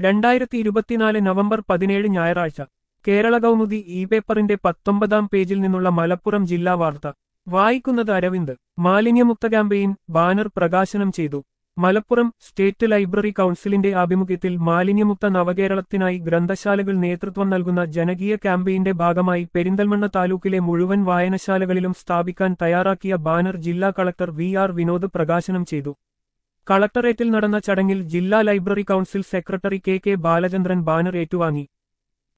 രണ്ടായിരത്തി ഇരുപത്തിനാല് നവംബർ പതിനേഴ് ഞായറാഴ്ച കേരള കൗമുദി ഇ പേപ്പറിന്റെ പത്തൊമ്പതാം പേജിൽ നിന്നുള്ള മലപ്പുറം ജില്ലാ വാർത്ത വായിക്കുന്നത് അരവിന്ദ് മാലിന്യമുക്ത ക്യാമ്പയിൻ ബാനർ പ്രകാശനം ചെയ്തു മലപ്പുറം സ്റ്റേറ്റ് ലൈബ്രറി കൗൺസിലിന്റെ ആഭിമുഖ്യത്തിൽ മാലിന്യമുക്ത നവകേരളത്തിനായി ഗ്രന്ഥശാലകൾ നേതൃത്വം നൽകുന്ന ജനകീയ ക്യാമ്പയിന്റെ ഭാഗമായി പെരിന്തൽമണ്ണ താലൂക്കിലെ മുഴുവൻ വായനശാലകളിലും സ്ഥാപിക്കാൻ തയ്യാറാക്കിയ ബാനർ ജില്ലാ കളക്ടർ വി ആർ വിനോദ് പ്രകാശനം ചെയ്തു കളക്ടറേറ്റിൽ നടന്ന ചടങ്ങിൽ ജില്ലാ library council secretary K K Balachandran banner ഏറ്റുവാങ്ങി